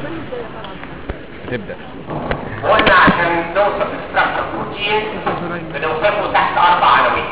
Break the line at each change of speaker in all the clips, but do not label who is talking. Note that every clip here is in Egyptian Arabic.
تبدأ
وقلنا عشان نوصف ستراكشر بروتين بنوصفه تحت اربع عناوين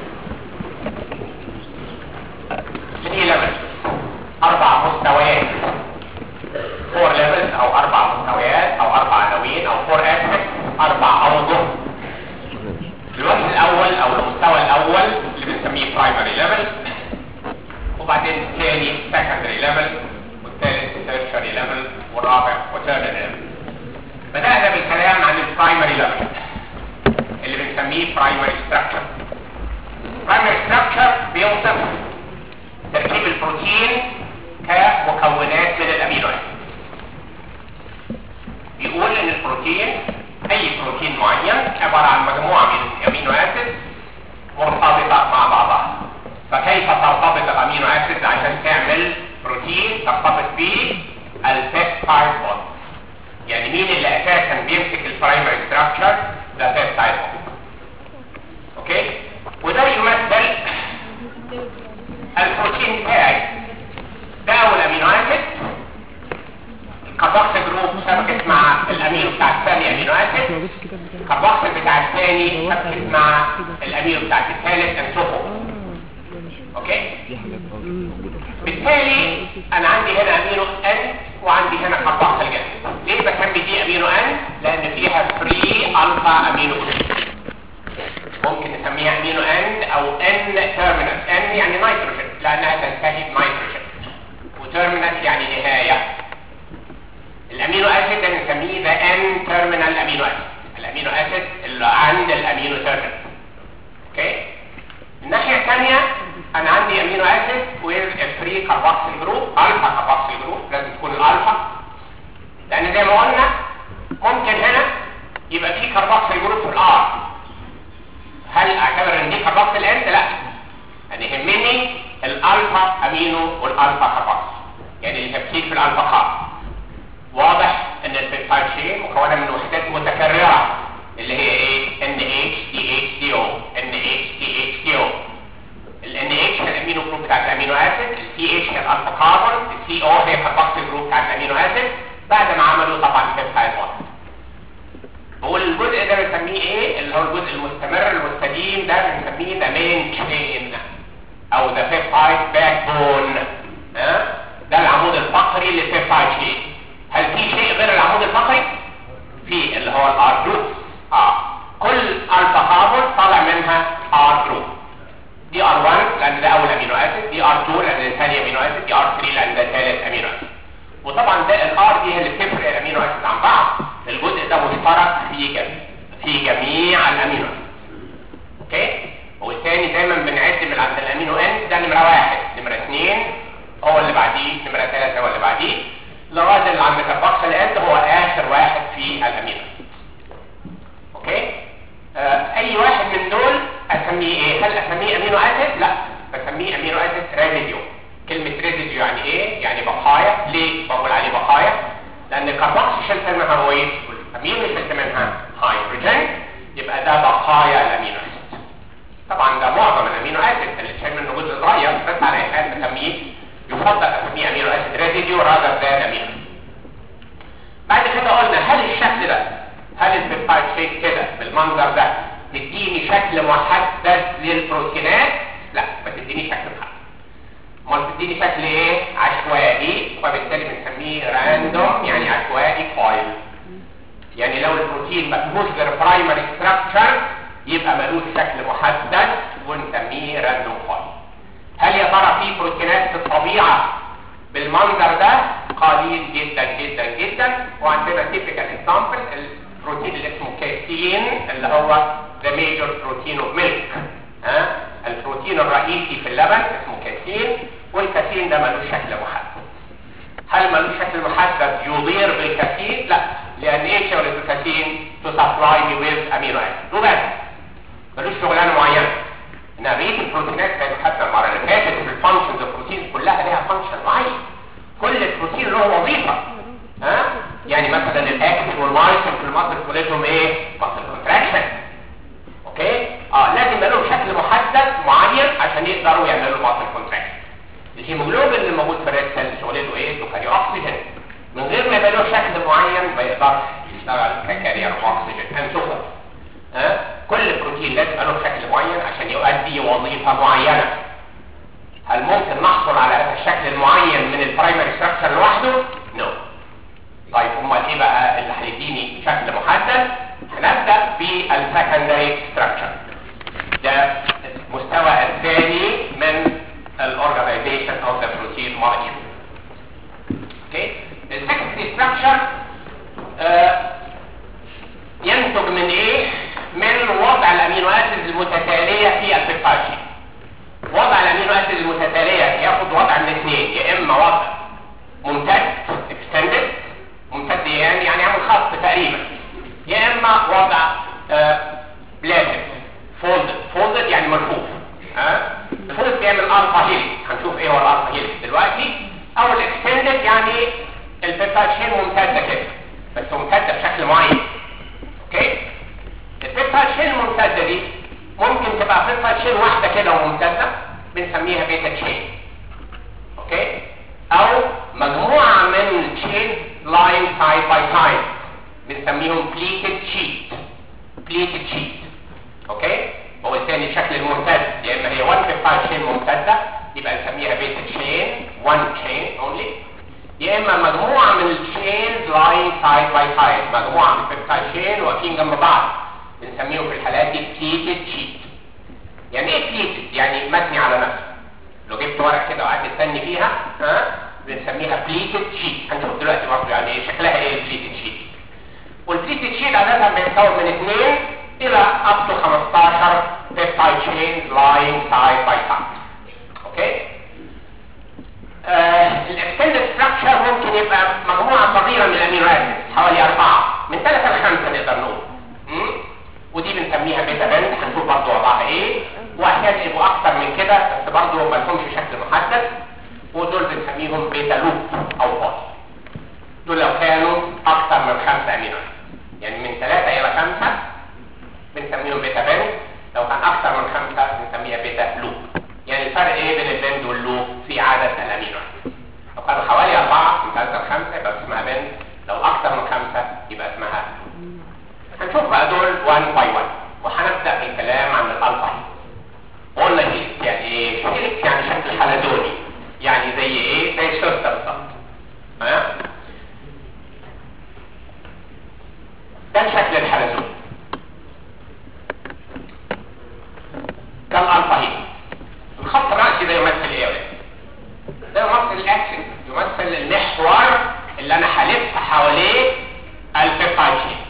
ثري ليفلز اربع مستويات فور ليفلز او اربع مستويات او اربع عناوين او فور اسبكت اربع اوجه الوجه الاول او المستوى الاول اللي بنسميه برايمري ليفل وبعدين الثاني سكندري ليفل والثالث تيرشري ليفل والرابع وثيرد ليفل بدأنا بالكلام عن البرايمري ليفل اللي بنسميه برايمري ستراكشر برايمري ستراكشر بيوصف تركيب البروتين كمكونات من الامينو اسيد بيقول ان البروتين اي بروتين معين عبارة عن مجموعة من الامينو اسيد مرتبطة مع بعضها فكيف ترتبط الامينو اسيد عشان تعمل بروتين ترتبط به البيبتايد بوند يعني مين اللي اساسا بيمسك البرايمري ستراكشر ده بيبتايد بوند اوكي وده يمثل البروتين بتاعي ده اول امينو اسيد الكاربوكسيل جروب شبكت مع الامينو بتاع الثاني امينو اسيد الكاربوكسيل بتاع الثاني شبكت مع الامينو بتاع الثالث انسوفو اوكي بالتالي انا عندي هنا امينو ان وعندي هنا كاربوكسيل جسم ليه بسمي دي امينو ان لان فيها فري الفا امينو جروب ممكن نسميها امينو ان او ان تيرمينال ان يعني نيتروجين لانها تنتهي بنيتروجين وتيرمينال يعني نهايه الامينو اسيد ده نسميه ذا ان تيرمينال امينو اسيد الامينو اسيد اللي عند الامينو تيرمينال اوكي الناحيه الثانيه انا عندي امينو اسيد ويز فري كاربوكسيل جروب الفا كاربوكسيل جروب لازم تكون الالفا لان زي ما قلنا ممكن هنا يبقى في كاربوكسيل جروب في الار هل اعتبر ان دي كاربوكسيل اند لا انا يهمني الالفا امينو والالفا كاربوكسيل يعني التركيز في الالفا كارب واضح ان البيبتايد شين مكونه من وحدات متكرره اللي هي ايه ان اتش دي اتش دي او ان اتش دي اتش دي او ال NH هي الامينو جروب بتاعت الامينو اسيد ال CH هي الالفا كاربون ال CO هي الكاربوكسيل جروب بتاعت الامينو اسيد بعد ما عملوا طبعا بيبتايد بوند بقول الجزء ده بنسميه ايه اللي هو الجزء المستمر المستديم ده بنسميه ذا مين تشين او ذا بيبتايد باك بون ها ده العمود الفقري للبيبتايد شين هل في شيء غير العمود الفقري في اللي هو الار جروب اه كل الفا كاربون طالع منها ار جروب دي ار 1 لان ده اول امينو اسيد دي ار 2 لان ده ثاني امينو اسيد دي ار 3 لان ده ثالث امينو اسيد وطبعا ده الار دي هي اللي بتفرق الامينو اسيد عن بعض الجزء ده مشترك في جميع في جميع الامينو اسيد اوكي والثاني دايما بنعد من عند الامينو ان ده نمره واحد نمره اثنين هو اللي بعديه نمره ثلاثه هو اللي بعديه لغايه اللي عند الكاربوكسيل اند هو اخر واحد في الامينو اوكي آه اي واحد من دول اسميه ايه هل اسميه امينو اسيد لا بسميه امينو اسيد ريزيديو كلمه ريزيديو يعني ايه يعني بقايا ليه بقول عليه بقايا لان الكربوكسي شلت منها هو ايه الامينو شلت منها هيدروجين يبقى ده بقايا الامينو اسيد طبعا ده معظم الامينو اسيد اللي شايل منه جزء صغير بس على اي حال بسميه يفضل اسميه امينو اسيد ريزيديو راذر ذان امينو بعد كده قلنا هل الشكل ده هل البيبتايد شيك كده بالمنظر ده تديني شكل محدد للبروتينات لا ما تديني شكل محدد امال تديني شكل ايه عشوائي وبالتالي بنسميه راندوم يعني عشوائي فايل يعني لو البروتين ما فيهوش غير برايمري ستراكشر يبقى ملوش شكل محدد ونسميه راندوم فايل هل يا ترى في بروتينات في الطبيعه بالمنظر ده قليل جدا جدا جدا وعندنا تيبيكال اكزامبل البروتين اللي اسمه كايسين اللي هو the major protein of milk ها البروتين الرئيسي في اللبن اسمه كايسين والكايسين ده ملوش شكل محدد هل ملوش شكل محدد يضير بالكايسين لا لان ايه شغل الكايسين to supply me with amino acid وبس ملوش شغلانه معينه ان بقيه البروتينات زي ما خدنا المره اللي فاتت في الفانكشنز البروتين كلها ليها فانكشن معين كل البروتين له وظيفه ها يعني مثلا الاكس والمايسن في المصل كلهم ايه مصل كونتراكشن اوكي اه لازم يبقى لهم شكل محدد معين عشان يقدروا يعملوا مصل كونتراكشن الهيموجلوبين اللي موجود في الريد سيل شغلته ايه؟ دخاني اكسجين من غير ما يبقى له له شكل معين ما يقدرش يشتغل ككارير اكسجين هنشوفه ها كل بروتين لازم له شكل معين عشان يؤدي وظيفه معينه هل ممكن نحصل على هذا الشكل المعين من البرايمري ستراكشر لوحده؟ نو no. طيب امال ايه بقى اللي هيديني شكل محدد؟ هنبدا بالسكندري ستراكشر ده المستوى الثاني من الاورجنايزيشن اوف ذا بروتين مولكيول اوكي السكندري ستراكشر ينتج من ايه؟ من وضع الامينو اسيدز المتتاليه في البيبتايد وضع الامينو اسيد المتتاليه ياخد وضع من اثنين يا اما وضع ممتد اكستندد ممتد يعني يعني عامل خط تقريبا يا اما وضع بلاتد فولدد فولدد يعني ملفوف ها الفولد بيعمل الفا هيلي هنشوف ايه هو الالفا هيلي دلوقتي او الاكستندد يعني البيبتايد شين ممتده كده بس ممتده بشكل معين اوكي البيبتايد شين الممتده دي ممكن تبقى بيبتايد شين واحده كده وممتده بنسميها بيتا تشين اوكي او مجموعه من التشين لاين سايد باي سايد بنسميهم بليتد شيت بليتد شيت اوكي هو الثاني الشكل الممتد يا اما هي 1 بيبتايد شين ممتده يبقى نسميها بيتا تشين 1 تشين اونلي يا اما مجموعه من التشينز لاين سايد باي سايد مجموعه من البيبتايد شين واقفين جنب بعض بنسميهم في الحالات دي بليتد شيت يعني ايه بليتد يعني مبني على نفسه لو جبت ورق كده وقعدت تستني فيها ها بنسميها بليتد شيت هنشوف دلوقتي برضه يعني ايه شكلها ايه البليتد شيت والبليتد شيت عاده بيتكون من اثنين الى اب تو 15 بيبتايد شينز لاين سايد باي سايد اوكي الاكستندد ستراكشر ممكن يبقى مجموعه صغيره من الامينو اسيدز حوالي اربعه من ثلاثه لخمسه نقدر نقول ودي بنسميها بيتا بند هنشوف برضه وضعها ايه واحيانا يبقوا اكتر من كده بس برضه ما لهمش شكل محدد ودول بنسميهم بيتا لوب او بوي دول لو كانوا اكتر من خمسه امينو يعني من ثلاثه الى خمسه بنسميهم بيتا بند لو كان اكتر من خمسه بنسميها بيتا لوب يعني الفرق ايه بين البند واللوب في عدد الامينو لو كانوا حوالي اربعه من ثلاثه لخمسه يبقى اسمها بند لو اكتر من خمسه يبقى اسمها هنشوف بقى دول 1 باي 1 وهنبدا بالكلام عن الالفا قلنا هيلكس يعني ايه؟ هيلكس يعني شكل حلزوني يعني زي ايه؟ زي الشرطه بالظبط ها؟ ده شكل الحلزون ده الالفا هيلكس الخط الرأسي ده يمثل ايه يا ولاد؟ ده يمثل الاكسس يمثل المحور اللي انا هلف حواليه البيبتايد شين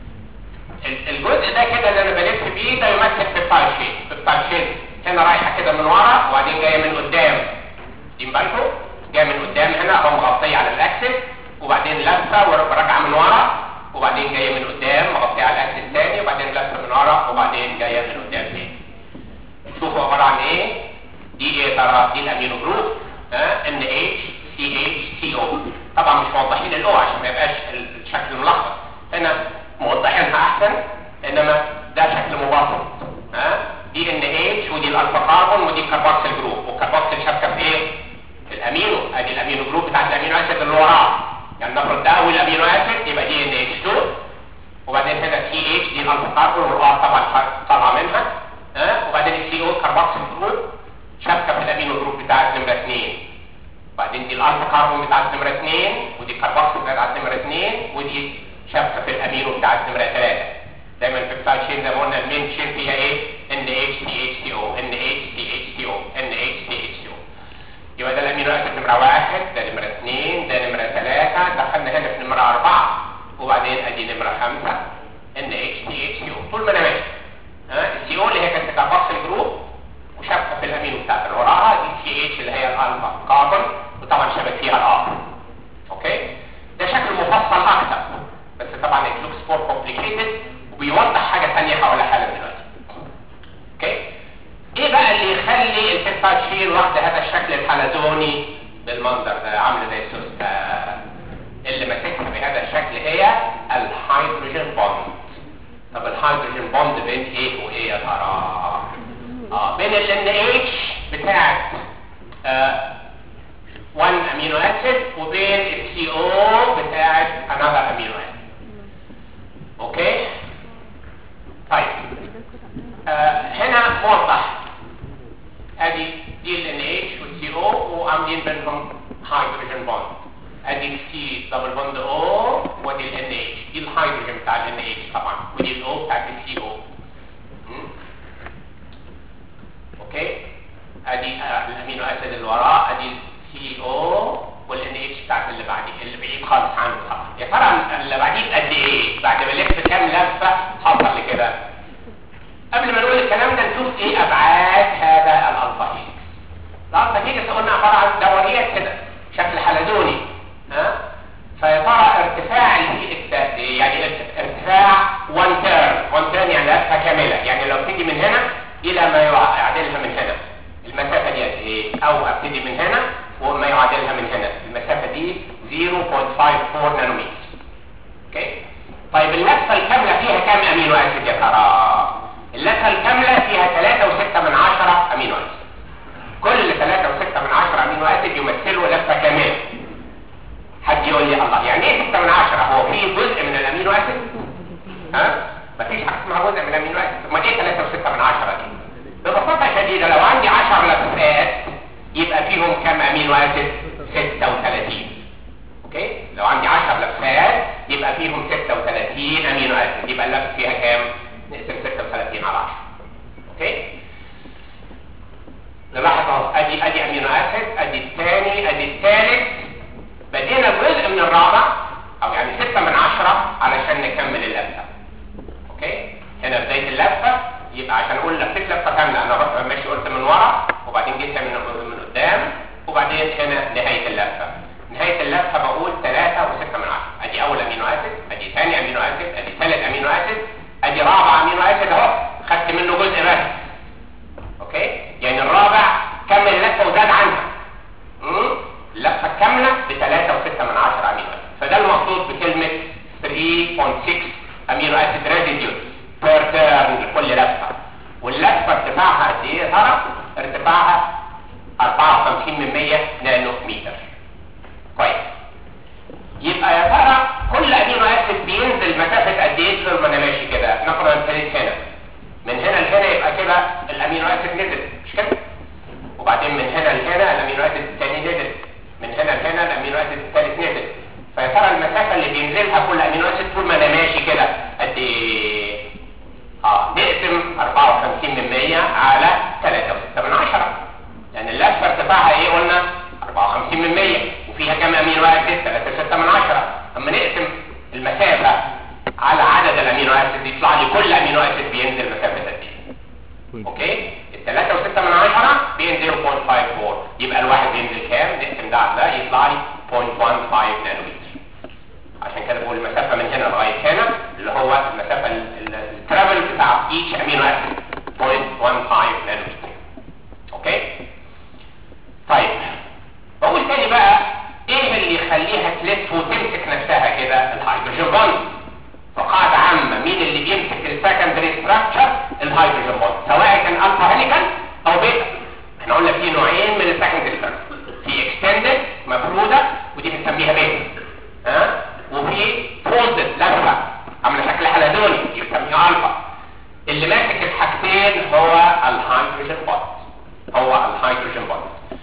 الجزء ده كده اللي انا بلف بيه ده يمثل بيبتايد شين بيبتايد شين هنا رايحه كده من ورا وبعدين جايه من قدام دي بالكم جايه من قدام هنا اهو مغطيه على الاكسس وبعدين لفه وراجعه من ورا وبعدين جايه من قدام مغطيه على الاكسس تاني وبعدين لفه من ورا وبعدين جايه من قدام تاني شوفوا عباره عن ايه دي ايه ترى دي الامينو جروب ها ان اتش سي اتش سي او طبعا مش موضحين الاو عشان ما يبقاش الشكل ملخبط هنا موضحينها احسن انما ده شكل مبسط ها دي ان اتش ودي الالفا كاربون ودي الكربوكسيل جروب والكربوكسيل شابكه في ايه في الامينو ادي الامينو جروب بتاعت الامينو اسيد اللي وراه يعني نفرض ده اول امينو اسيد يبقى دي ان اتش 2 وبعدين هنا سي اتش دي الالفا كاربون والار طبعا طالعه منها ها وبعدين السي او كربوكسيل جروب شابكه في الامينو جروب بتاعت نمره 2 وبعدين دي الالفا كاربون بتاعت نمره 2 ودي الكربوكسيل بتاعت نمره 2 ودي شابكه في الامينو بتاعت نمره 3 دايما البيبتايد شين زي ما قلنا المين شين فيها ايه ان اتش تي اتش تي او ان اتش تي اتش تي او ان اتش تي اتش تي او يبقى ده الامينو اسيد نمره واحد ده نمره اثنين ده نمره ثلاثه دخلنا هنا في نمره اربعه وبعدين ادي نمره خمسه ان اتش تي اتش تي او طول ما انا ماشي ها السي او اللي هي كانت كاربوكسيل جروب وشابكه في الامينو بتاعت اللي وراها دي سي اتش اللي هي الالفا كاربون وطبعا شابك فيها الار اوكي ده شكل مفصل اكتر بس طبعا it looks more complicated وبيوضح حاجة تانية حول حالة دلوقتي اوكي ايه بقى اللي يخلي البيبتايد شين واخد هذا الشكل الحلزوني بالمنظر ده عامل زي السوسته اللي ماسكها بهذا الشكل هي الهيدروجين بوند طب الهيدروجين بوند بين ايه وايه يا ترى اه بين ال NH بتاعت آه 1 امينو اسيد وبين السي او بتاعت دبل بوند او ودي ال ان اتش دي الهيدروجين بتاع ال ان اتش طبعا ودي الاو بتاعت السي او اوكي ادي آه، الامينو اسيد اللي وراه ادي السي او والان اتش بتاعت اللي بعديه اللي بعيد خالص عنه طبعا يا ترى اللي بعديه قد ايه بعد ما لف كام لفه حصل لكده قبل ما نقول الكلام ده نشوف ايه ابعاد هذا الالفا هيلكس الالفا هيلكس قلنا عباره عن دوريات كده شكل حلزوني ها فيا ترى ارتفاع الهيلكس ده قد ايه يعني ارت- ارتفاع 1 تيرن 1 تيرن يعني لفه كامله يعني لو تيجي من هنا الى ما يعادلها من هنا المسافه دي قد ايه او ابتدي من هنا وما يعادلها من هنا المسافه دي 0.54 نانومتر اوكي طيب اللفه الكامله فيها كام امينو اسيد يا ترى اللفه الكامله فيها 3.6 من 10 امينو اسيد كل 3.6 من 10 امينو اسيد يمثلوا لفه كامله حد يقول لي الله يعني ايه 6 من 10 هو في جزء من الامينو اسيد ها مفيش حاجه اسمها جزء من الامينو اسيد امال ايه 3.6 من 10 دي ببساطه شديده لو عندي 10 لفات يبقى فيهم كام امينو اسيد 36 اوكي لو عندي 10 لفات يبقى فيهم 36 امينو اسيد يبقى اللفه فيها كام نقسم 36 على 10 اوكي نلاحظ اهو ادي ادي امينو اسيد ادي الثاني ادي الثالث بدينا جزء من الرابع او يعني 6 من 10 علشان نكمل اللفه اوكي هنا بدايه اللفه يبقى عشان اقول لفيت لفه كامله انا بس ماشي قلت من ورا وبعدين جيت من من قدام وبعدين هنا نهايه اللفه نهايه اللفه بقول 3 و6 من 10 ادي اول امينو اسيد ادي ثاني امينو اسيد ادي ثالث امينو اسيد ادي رابع امينو اسيد اهو خدت منه جزء بس اوكي يعني الرابع كمل اللفه وزاد عنها مم؟ اللفه الكامله ب 3 و6 من 10 امينو اسيد فده المقصود بكلمه 3.6 امينو اسيد ريزيديوز بير تيرن لكل لفه واللفه ارتفاعها قد ايه يا ترى؟ ارتفاعها 54 من 100 نانو متر كويس يبقى يا ترى كل امينو اسيد بينزل مسافه قد ايه طول ما انا ماشي كده نفرض ابتديت هنا من هنا لهنا يبقى كده الامينو اسيد نزل مش كده وبعدين من هنا لهنا الامينو اسيد الثاني نزل من هنا لهنا الامينو اسيد الثالث نزل فيا ترى المسافه اللي بينزلها كل امينو اسيد طول ما انا ماشي كده قد ايه اه نقسم 54 من 100 على 3.6 من 10 لان اللفه ارتفاعها ايه قلنا 54 من 100 وفيها كام امينو اسيد 3.6 من 10 اما نقسم المسافه على عدد الامينو اسيد يطلع لي كل امينو اسيد بينزل مسافه قد ايه اوكي ال 3.6 من 10 بين 0.54 يبقى الواحد بينزل كام نقسم ده على ده يطلع لي 0.15 نانومتر عشان كده بقول المسافه من هنا لغايه هنا اللي هو المسافه الترافل بتاع each امينو اسيد 0.15 نانومتر اوكي طيب بقول تاني بقى ايه اللي يخليها تلف وتمسك نفسها كده الهيدروجين بوند فقاعدة عامة مين اللي بيمسك السكندري ستراكشر الهيدروجين بوند سواء كان الفا هيليكال او بيتا احنا قلنا في نوعين من السكندري ستراكشر في اكستندد مفرودة ودي بنسميها بيتا ها وفي فولدد لفة عاملة شكل حلزوني دي بنسميها الفا اللي ماسك الحاجتين هو الهيدروجين بوند هو الهيدروجين بوند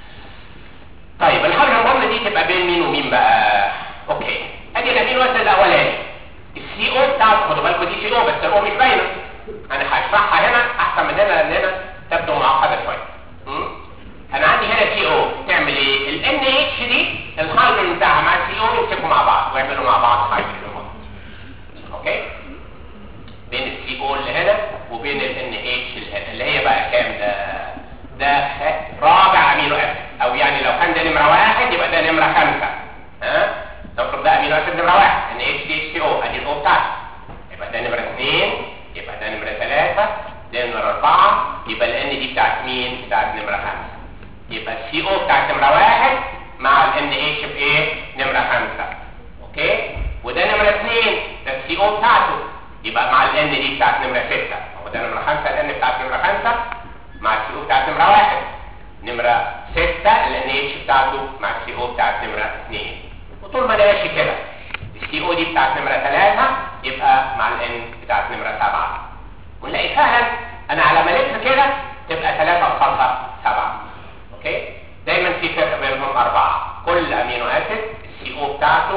طيب الهيدروجين بوند دي تبقى بين مين ومين بقى اوكي ادي الامينو اسيد الاولاني السي او بتاعته خدوا بالكم دي سي او بس الاو مش باينه انا هشرحها هنا احسن من هنا لان هنا تبدو معقده شويه م? انا عندي هنا سي او تعمل ايه الان اتش دي الهيدروجين بتاعها مع السي او يمسكوا مع بعض ويعملوا مع بعض هيدروجين بوند اوكي بين السي او اللي هنا وبين الان اتش اللي هنا اللي هي بقى كام ده ده رابع امينو اسيد او يعني لو كان ده نمره واحد يبقى ده نمره خمسه ها نفرض ده امينو اسيد نمره واحد ان اتش دي اتش سي او ادي الاو بتاعته يبقى ده نمره اثنين يبقى ده نمره ثلاثه ده نمره اربعه يبقى الان دي بتاعت مين؟ بتاعت نمره خمسه يبقى السي او بتاعت نمره واحد مع الان اتش بايه؟ نمره خمسه اوكي؟ وده نمره اثنين ده السي او بتاعته يبقى مع الان دي بتاعت نمره سته هو ده نمره خمسه الان بتاعت نمره خمسه مع السي او بتاعت نمره واحد نمره سته الان اتش بتاعته مع السي او بتاعت نمره اثنين وطول ما انا ماشي كده السي او دي بتاعت نمره 3 يبقى مع الان بتاعت نمره 7 ونلاقي فعلا انا على ما الف كده تبقى 3 قصادها 7 اوكي دايما في فرق بينهم اربعه كل امينو اسيد السي او بتاعته ب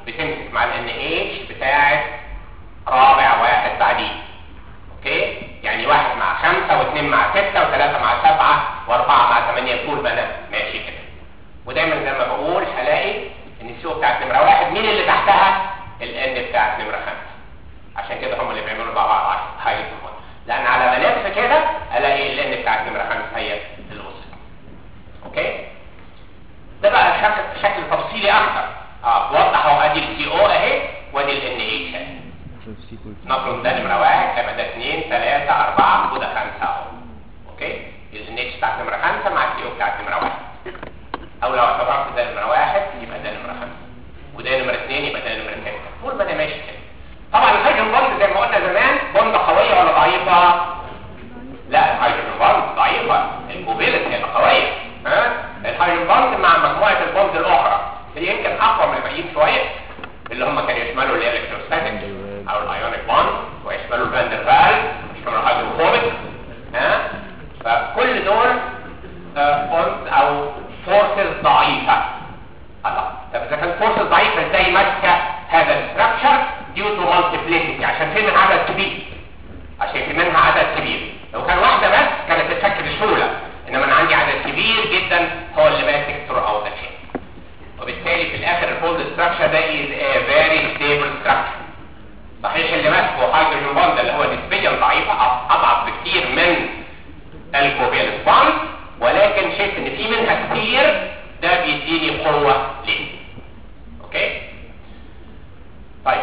بتمسك مع ال NH بتاعت رابع واحد بعديه اوكي يعني واحد مع خمسة واثنين مع ستة وثلاثة مع سبعة واربعة مع ثمانية طول ما انا ماشي كده ودايما زي ما بقول هلاقي ان السي بتاعت نمرة واحد مين اللي تحتها ال N بتاعت نمرة خمسة عشان كده هم اللي بيعملوا مع بعض هيدروجين لان على ما الف كده الاقي ال N بتاعت نمرة خمسة هي اللي وصلت اوكي ده بقى شكل شكل تفصيلي اكتر اه وضح اهو ادي السي او اهي وادي ال ان اتش اهي نفرض ده نمره واحد هيبقى ده اثنين ثلاثه اربعه وده خمسه اهو اوكي ال ان اتش بتاعت نمره خمسه مع السي او بتاعت نمره واحد او لو اعتبرت ده نمره واحد يبقى ده نمره خمسه وده نمره اثنين يبقى ده نمره سته طول ما انا ماشي كده طبعا الهيدروجين بوند زي ما قلنا زمان بوند قويه ولا ضعيفه؟ لا الهيدروجين بوند ضعيفه الكوبيلت هي قويه ها الهيدروجين بوند مع مجموعه البوند الاخرى هي يمكن اقوى من الباقيين شويه اللي هم كانوا يشملوا الالكتروستاتيك او الايونيك بوند ويشملوا الفاندر فال ويشملوا الهيدروفوبيك ها فكل دول بوند او فورسز ضعيفه الله طب اذا كانت فورسز ضعيفه ازاي ماسكه هذا الاستراكشر ديو تو مالتيبليسيتي عشان في منها عدد كبير عشان في منها عدد كبير لو كان واحده بس كانت تتفك بسهوله انما انا عندي عدد كبير جدا هو اللي ماسك ثرو اوت الشيء وبالتالي في الاخر الفولد ستراكشر ده is a very stable structure صحيح اللي ماسكه هيدروجين بوند اللي هو نسبيا ضعيف اضعف بكتير من الكوفالنس بوند ولكن شايف ان في منها كتير ده بيديني قوه ليه اوكي طيب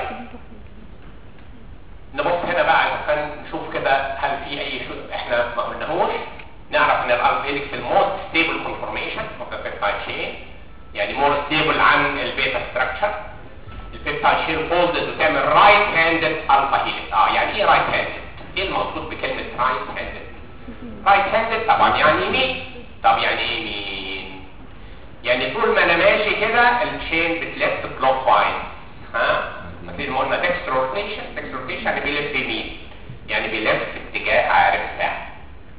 نبص هنا بقى عشان نشوف كده هل في اي شيء احنا ما قلناهوش نعرف ان الالفيليكس الموست ستيبل كونفورميشن اوف ذا بيبتايد تشين يعني مور ستيبل عن البيتا ستراكشر البيبتايد تشين فولدز وتعمل رايت هاندد الفا هيليكس اه يعني ايه رايت هاندد ايه المقصود بكلمه رايت هاندد رايت هاندد طبعا يعني يمين طب يعني ايه يمين يعني طول ما انا ماشي كده التشين بتلف كلوك وايز ها مثل ما قلنا ديكستر روتيشن ديكستر روتيشن يعني بيلف يمين يعني بيلف في اتجاه عارف ساعه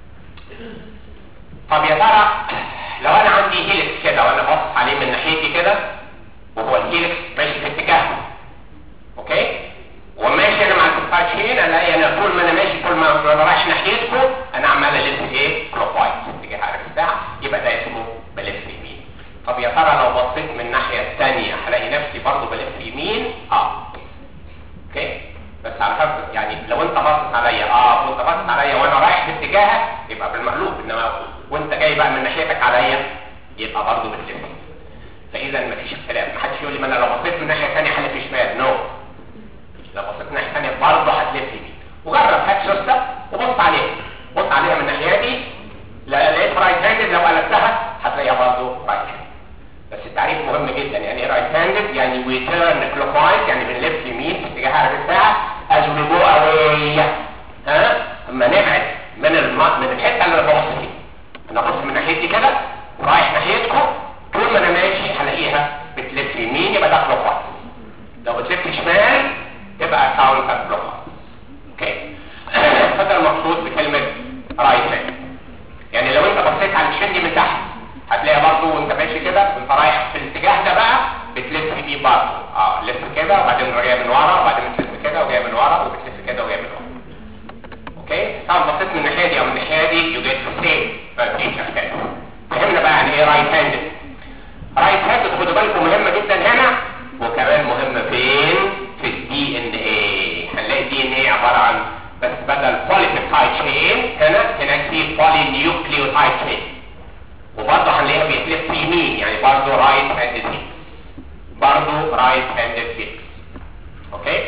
طب يا ترى لو انا عندي هيلكس كده وانا باصص عليه من ناحيتي كده وهو الهيلكس ماشي في اتجاهه اوكي وماشي انا مع التفاحين الاقي انا طول ما انا ماشي طول ما انا رايح ناحيتكم انا عمال الف ايه كلوك وايز في اتجاه عارف الساعه يبقى ده اسمه بلف يمين طب يا ترى لو بصيت من الناحيه الثانيه هلاقي نفسي برضه بلف يمين اه اوكي بس على حسب يعني لو انت باصص عليا اه وانت باصص عليا وانا رايح في اتجاهك يبقى بالمقلوب انما وانت جاي بقى من ناحيتك عليا يبقى برضه بتلف فاذا مفيش اختلاف محدش يقول لي ما انا لو بصيت من الناحيه الثانيه هلف شمال نو no. لو بصيت من الناحيه الثانيه برضه هتلف يمين وجرب هات شوسته وبص عليها بص عليها من الناحيه دي لا لقيت رايت هاندد لو قلبتها هتلاقيها برضه رايت هاندد بس التعريف مهم جدا يعني ايه رايت هاندد يعني وي تيرن كلوك وايز يعني بنلف يمين في اتجاه عرض الساعه از وي جو اواي ها اما نبعد من الم... من الحته اللي انا ببص فيها انا ابص من ناحيتي كده رايح ناحيتكم طول ما انا ماشي هلاقيها بتلف يمين يبقى ده كلوك وايز لو بتلف شمال يبقى كاونتر كلوك وايز اوكي فده المقصود بكلمه رايت هاند يعني لو انت بصيت على الشن من تحت هتلاقي برضه وانت ماشي كده وانت رايح في الاتجاه ده بقى بتلف يمين برضه اه لف كده وبعدين جايه من ورا وبعدين بتلف كده وجايه من ورا وبتلف كده وجايه من ورا اوكي طبعا بصيت من الناحيه دي او من الناحيه دي يو جيت ذا سيم مفيش اختلاف فهمنا بقى يعني ايه رايت هاندد رايت هاندد خدوا بالكم مهمه جدا هنا وكمان مهمه فين في الدي ان اي هنلاقي الدي ان اي عباره عن بس بدل بوليبيبتايد تشين هنا هناك في بولي نيوكليوتايد تشين وبرضه هنلاقيها بيتلف يمين يعني برضه رايت هاندد هيكس برضه رايت هاندد هيكس اوكي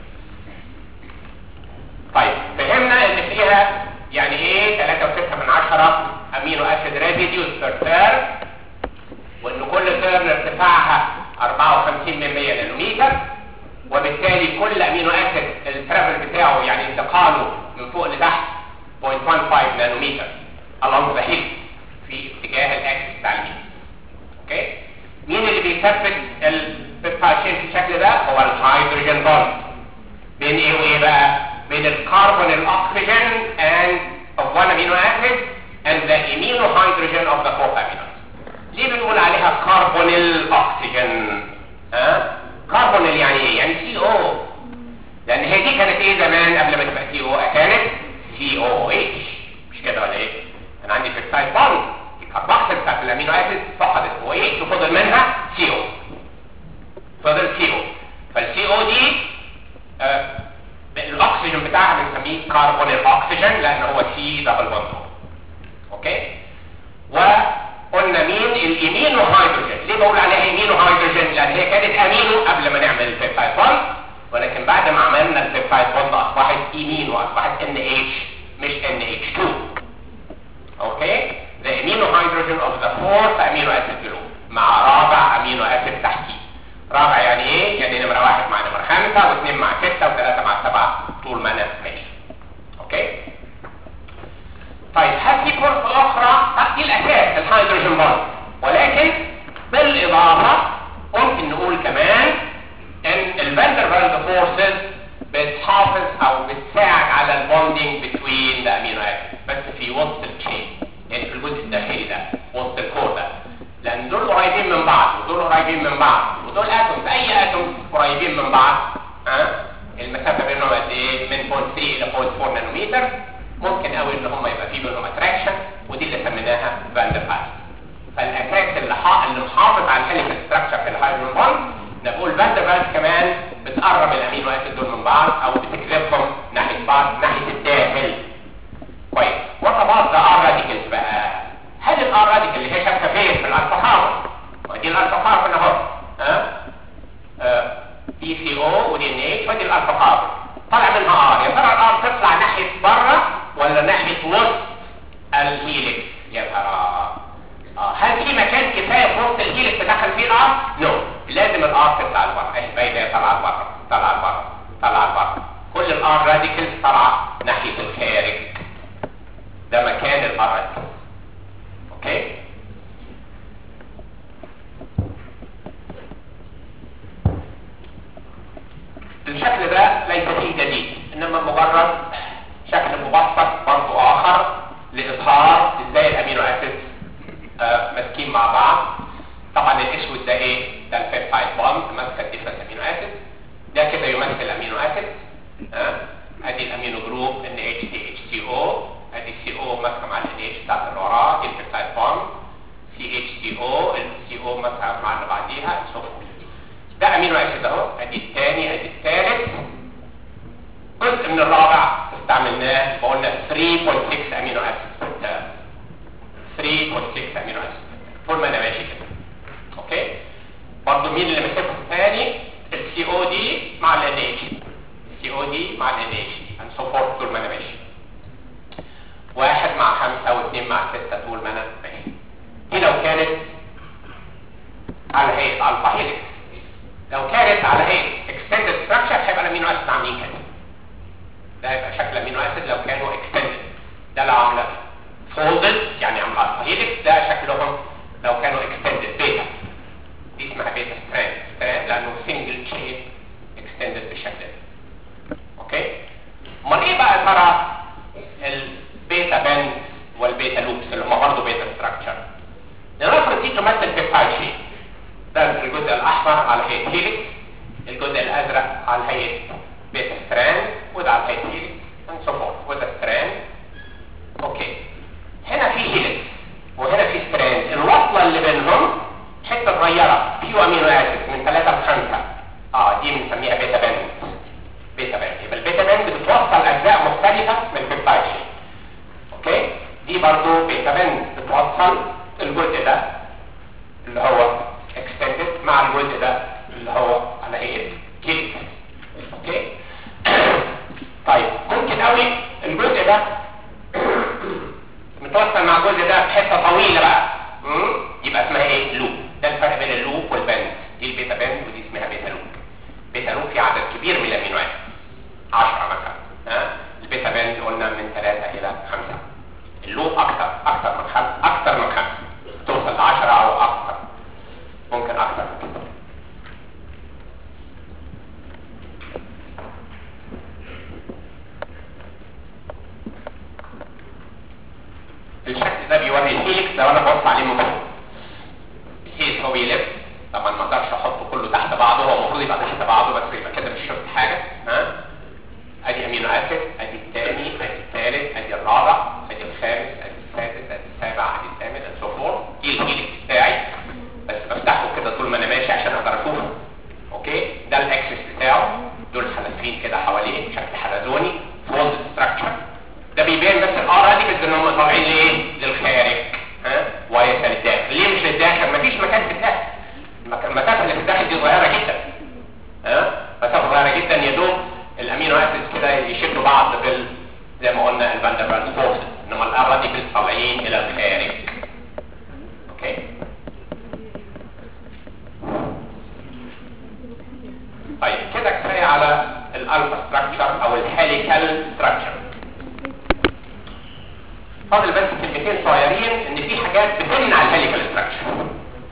طيب فهمنا ان فيها يعني ايه 3.6 من 10 امينو اسيد ريزيديوز بير تيرن وان كل تيرن ارتفاعها 54 من 100 نانومتر وبالتالي كل امينو اسيد الترافل بتاعه يعني انتقاله من فوق لتحت 0.15 نانومتر along the hill في اتجاه الاكس بتاع الهيل اوكي مين اللي بيثبت البيبتايد في الشكل ده هو الهيدروجين بوند بين ايه وايه بقى بين الكربون الاكسجين and of one amino acid and the amino hydrogen of the fourth amino ليه بنقول عليها كربون الاكسجين ها كربون ايه زمان قبل ما تبقى سي او كانت سي او اتش مش كده ولا ايه انا عندي في السايد بوند الكربوكسيل بتاعت الامينو اسيد فقدت او اتش وفضل منها سي او فضل سي او فالسي او دي آه الاكسجين بتاعها بنسميه كربون الاكسجين لان هو سي دبل بوند اوكي وقلنا مين الامينو هيدروجين ليه بقول عليها امينو هيدروجين لان هي كانت امينو قبل ما نعمل البيبتايد بوند ولكن بعد ما عملنا البيبتايد بوند اصبحت امينو اصبحت ان اتش مش ان اتش 2 اوكي the amino hydrogen of the fourth amino acid group مع رابع امينو اسيد تحتيه رابع يعني ايه يعني نمره واحد مع نمره خمسة واثنين مع ستة وثلاثة مع سبعة طول ما انا ماشي اوكي طيب هل في فرصة اخرى دي الاساس الهيدروجين بوند ولكن بالاضافة ممكن نقول كمان ان الفاندربالد فورسز بتحافظ او بتساعد على البوندينج بتوين ذا امينو اسيد بس في وسط التشين يعني في الجزء الداخلي ده وسط الكور ده لان دول قريبين من بعض ودول قريبين من بعض ودول اتومز اي اتومز قريبين من بعض ها أه؟ المسافه بينهم قد ايه من 0.3 الى 0.4 نانومتر ممكن قوي ان هم يبقى في بينهم اتراكشن ودي اللي سميناها فاندربالد فالاساس اللي اللي محافظ على الهيليكال ستراكشر في الهيدروجين بوند نقول فاندربالد كمان بتقرب الامينو اسيد دول من بعض او بتجذبهم ناحيه بعض ناحيه الداخل كويس وات اباوت ذا ار راديكلز بقى هل الار راديكال اللي هي شابكه فين في الالفا كاربون ودي الالفا كاربون اهو ها دي سي او ودي ان اتش ودي الالفا كاربون طالع منها ار يا ترى الار تطلع ناحيه بره ولا ناحيه وسط الهيليكس يا ترى آه. هل في مكان كفايه في وسط الهيليكس تدخل فيه الار؟ نو no. لازم الار تطلع لبره اهي باينه طالعه لبره طالعه لبره طالعه لبره كل الار راديكلز طالعه ناحيه الخارج ده مكان الار راديكلز اوكي الشكل ده ليس فيه جديد انما مجرد شكل مبسط برضو اخر لاظهار ازاي الامينو اسيد آه ماسكين مع بعض طبعا الاسود ده ايه ده البيبتايد بوند ماسكه الديفرنس امينو اسيد ده كده يمثل الامينو اسيد ها ادي الامينو جروب ان اتش دي اتش سي او ادي سي او ماسكه مع الان اتش بتاعت اللي وراه دي البيبتايد بوند سي اتش سي او السي او ماسكه مع اللي بعديها سو ده امينو اسيد اهو ادي الثاني ادي الثالث جزء من الرابع استعملناه وقلنا 3.6 امينو اسيد 3.6 امينو اسيد طول ما انا ماشي كده اوكي برضه مين اللي ماسكه ثاني السي او دي مع الان اتش السي او دي مع الان اتش اند سو فورث طول ما انا ماشي واحد مع خمسة واثنين مع ستة طول ما انا ماشي دي لو كانت على هيئة الفا هيليكس لو كانت على هيئة اكستندد ستراكشر هيبقى الامينو اسيد عاملين كده ده هيبقى شكل امينو اسيد لو كانوا اكستندد ده لو عامله فولدد يعني عامله الفا هيليكس ده شكلهم لو كانوا اكستندد بيتا دي اسمها بيتا ستراند ستراند لانه سنجل تشين اكستندد بالشكل ده اوكي امال ايه بقى ترى البيتا باند والبيتا لوبس اللي هم برضه بيتا ستراكشر لنفرض دي تمثل بيبتايد شين ده الجزء الاحمر على هيئه هيليكس الجزء الازرق على هيئه بيتا ستراند وده على هيئه هيليكس and so forth وده ستراند اوكي هنا في هيليكس وهنا في ستراند الوصله اللي بينهم حته صغيره فيو امينو اسيد من 3 ل 5 اه دي بنسميها بيتا باند بيتا باند يبقى البيتا باند بتوصل اجزاء مختلفه من البيبتايد شين اوكي دي برضو بيتا باند بتوصل الجزء ده اللي هو اكستندد مع الجزء ده اللي هو على هيئه كيك اوكي طيب ممكن قوي الجزء ده متوصل مع الجزء ده بحته طويله بقى مم؟ يبقى اسمها ايه لوب ده الفرق بين اللوب والباند دي البيتا باند ودي اسمها بيتا لوب بيتا لوب في عدد كاتبين كده حواليه بشكل حلزوني فولد ستراكشر ده بيبين بس الار راديكالز ان هم طالعين لايه للخارج ها وليس للداخل ليه مش للداخل مفيش مكان في الداخل المك- المسافه اللي في الداخل دي صغيره جدا ها مسافه صغيره جدا يا دوب الامينو اسيدز كده يشدوا بعض بال زي ما قلنا الفاندربالت فورس انما الار راديكالز طالعين الى الخارج اوكي طيب كده كفايه على الالفا ستراكشر او الهيليكال ستراكشر فاضل بس كلمتين صغيرين ان في حاجات بتمنع الهيليكال ستراكشر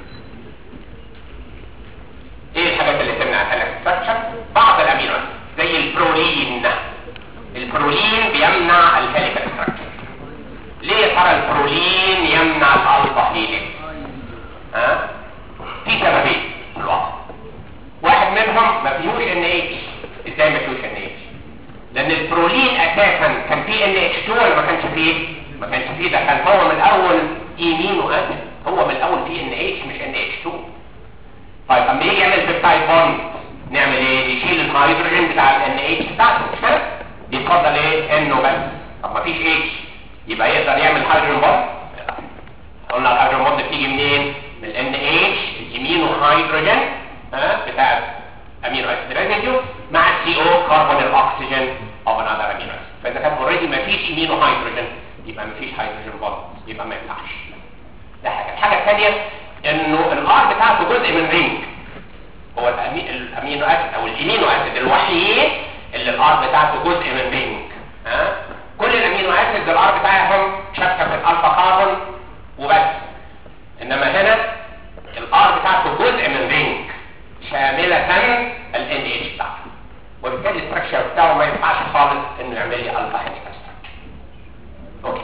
ايه الحاجات اللي تمنع الهيليكال ستراكشر بعض الامينو أسيد، زي البرولين البرولين بيمنع الهيليكال ستراكشر ليه يا ترى البرولين يمنع الالفا هيليكس ها في سببين في الوضع واحد منهم ما فيهوش ان اتش ازاي ما فيهوش ان اتش لان البرولين اساسا كان فيه ان اتش 2 ولا ما كانش فيه ما كانش فيه ده كان هو من الاول ايمينو اسيد هو من الاول فيه ان اتش مش ان اتش 2 طيب اما يجي يعمل بيبتايد بوند نعمل ايه نشيل الهيدروجين بتاع الان اتش بتاعته مش كده يتفضل ايه انه بس طب ما فيش اتش يبقى يقدر يعمل هيدروجين بوند قلنا الهيدروجين بوند بتيجي منين من الان اتش الامينو هيدروجين ها بتاع امينو اسيد ريزيديو مع السي او كربون الاكسجين او انذر امينو اسيد فاذا كان اوريدي ما فيش امينو هيدروجين يبقى ما فيش هيدروجين بوند يبقى ما ينفعش ده حاجه الحاجه الثانيه انه الار بتاعته جزء من رينج هو الأمي- الامينو اسيد او الامينو اسيد الوحيد اللي الار بتاعته جزء من رينج ها كل الامينو اسيد الار بتاعهم شابكه في الالفا كاربون وبس انما هنا الار بتاعته جزء من رينج شامله ال اتش بتاعته وبالتالي الاستراكشر بتاعه ما ينفعش خالص انه يعمل لي الفا هيليكال ستراكشر اوكي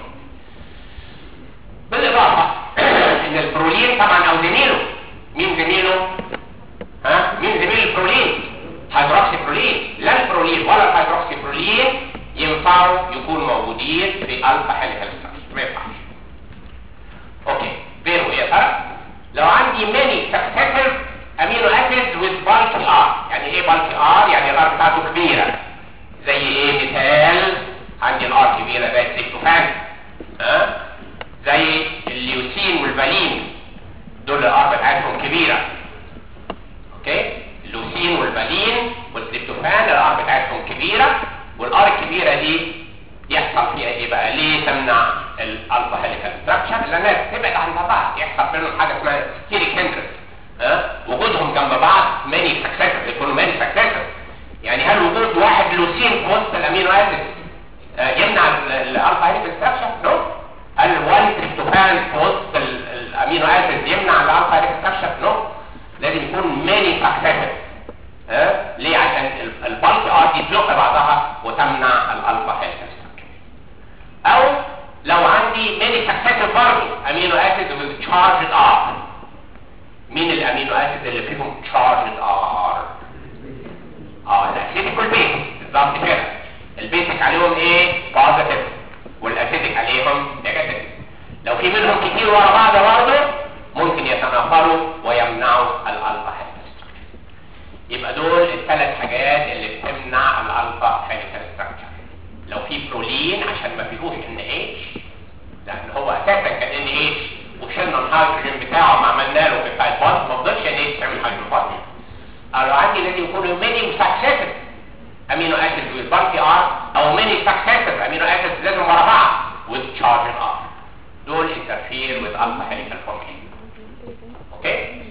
بالاضافه ان البرولين طبعا او زميله مين زميله ها مين زميل البرولين هيدروكسي برولين لا البرولين ولا الهيدروكسي برولين ينفعوا يكونوا موجودين في الفا هيليكال ستراكشر ما ينفعش اوكي غيره ايه يا ترى لو عندي many successive amino acids with bulky R يعني ايه bulky R يعني الار بتاعته كبيرة زي ايه مثال عندي الار كبيرة زي السيكتوفان ها زي الليوسين والفالين دول الار بتاعتهم كبيرة اوكي اللوسين والفالين والتريبتوفان الار بتاعتهم كبيرة والار الكبيرة دي يحصل فيها ايه بقى ليه تمنع الالفا هيليكال ستراكشر لانها تبعد عن بعض يحصل بينهم حاجه اسمها ستيريك هندرس ها وجودهم جنب بعض ماني سكسسيف يكونوا ماني سكسسيف يعني هل وجود واحد لوسين في وسط الامينو اسيد آه، يمنع ال- الالفا هيليكال ستراكشر نو هل وان تريبتوفان في وسط ال- الامينو اسيد يمنع الالفا هيليكال ستراكشر نو لازم يكون ماني سكسسيف ها ليه عشان ال- البلك ار دي تزق بعضها وتمنع الالفا هيليكال ستراكشر او لو عندي many successive برضه امينو اسيد with charged R مين الامينو اسيد اللي فيهم charged R اه الاسيديك والبيسك بالظبط كده البيسك عليهم ايه positive والاسيديك عليهم negative لو في منهم كتير ورا بعض برضه ممكن يتنافروا ويمنعوا الالفا هيليكال يبقى دول الثلاث حاجات اللي بتمنع الالفا هيليكال ستراكشر لو في برولين عشان ما فيهوش ان اتش لان هو اساسا كان ان اتش وشلنا الهيدروجين بتاعه ما عملنا له في بتاع الباص ما فضلش ان اتش تعمل هيدروجين باص لو عندي لازم يكونوا ميني سكسيسيف امينو اسيد with bulky R او ميني سكسيسيف امينو اسيد لازم ورا بعض with charged R دول interfere with alpha helical formation اوكي